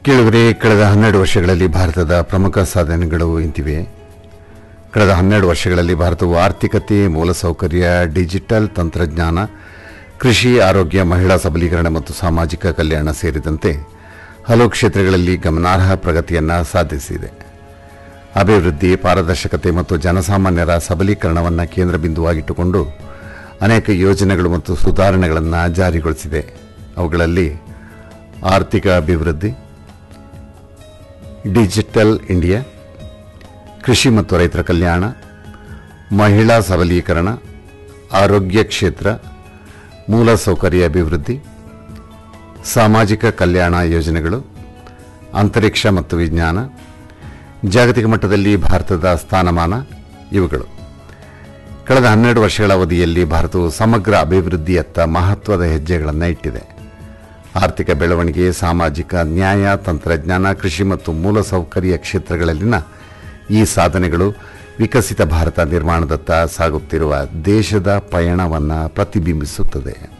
ಕೇಳಿದರೆ ಕಳೆದ ಹನ್ನೆರಡು ವರ್ಷಗಳಲ್ಲಿ ಭಾರತದ ಪ್ರಮುಖ ಸಾಧನೆಗಳು ಇಂತಿವೆ ಕಳೆದ ಹನ್ನೆರಡು ವರ್ಷಗಳಲ್ಲಿ ಭಾರತವು ಆರ್ಥಿಕತೆ ಮೂಲಸೌಕರ್ಯ ಡಿಜಿಟಲ್ ತಂತ್ರಜ್ಞಾನ ಕೃಷಿ ಆರೋಗ್ಯ ಮಹಿಳಾ ಸಬಲೀಕರಣ ಮತ್ತು ಸಾಮಾಜಿಕ ಕಲ್ಯಾಣ ಸೇರಿದಂತೆ ಹಲವು ಕ್ಷೇತ್ರಗಳಲ್ಲಿ ಗಮನಾರ್ಹ ಪ್ರಗತಿಯನ್ನು ಸಾಧಿಸಿದೆ ಅಭಿವೃದ್ಧಿ ಪಾರದರ್ಶಕತೆ ಮತ್ತು ಜನಸಾಮಾನ್ಯರ ಸಬಲೀಕರಣವನ್ನು ಕೇಂದ್ರ ಬಿಂದುವಾಗಿಟ್ಟುಕೊಂಡು ಅನೇಕ ಯೋಜನೆಗಳು ಮತ್ತು ಸುಧಾರಣೆಗಳನ್ನು ಜಾರಿಗೊಳಿಸಿದೆ ಅವುಗಳಲ್ಲಿ ಆರ್ಥಿಕ ಅಭಿವೃದ್ಧಿ ಡಿಜಿಟಲ್ ಇಂಡಿಯಾ ಕೃಷಿ ಮತ್ತು ರೈತರ ಕಲ್ಯಾಣ ಮಹಿಳಾ ಸಬಲೀಕರಣ ಆರೋಗ್ಯ ಕ್ಷೇತ್ರ ಮೂಲಸೌಕರ್ಯ ಅಭಿವೃದ್ಧಿ ಸಾಮಾಜಿಕ ಕಲ್ಯಾಣ ಯೋಜನೆಗಳು ಅಂತರಿಕ್ಷ ಮತ್ತು ವಿಜ್ಞಾನ ಜಾಗತಿಕ ಮಟ್ಟದಲ್ಲಿ ಭಾರತದ ಸ್ಥಾನಮಾನ ಇವುಗಳು ಕಳೆದ ಹನ್ನೆರಡು ವರ್ಷಗಳ ಅವಧಿಯಲ್ಲಿ ಭಾರತವು ಸಮಗ್ರ ಅಭಿವೃದ್ಧಿಯತ್ತ ಮಹತ್ವದ ಹೆಜ್ಜೆಗಳನ್ನು ಇಟ್ಟಿದೆ ಆರ್ಥಿಕ ಬೆಳವಣಿಗೆ ಸಾಮಾಜಿಕ ನ್ಯಾಯ ತಂತ್ರಜ್ಞಾನ ಕೃಷಿ ಮತ್ತು ಮೂಲಸೌಕರ್ಯ ಕ್ಷೇತ್ರಗಳಲ್ಲಿನ ಈ ಸಾಧನೆಗಳು ವಿಕಸಿತ ಭಾರತ ನಿರ್ಮಾಣದತ್ತ ಸಾಗುತ್ತಿರುವ ದೇಶದ ಪಯಣವನ್ನು ಪ್ರತಿಬಿಂಬಿಸುತ್ತದೆ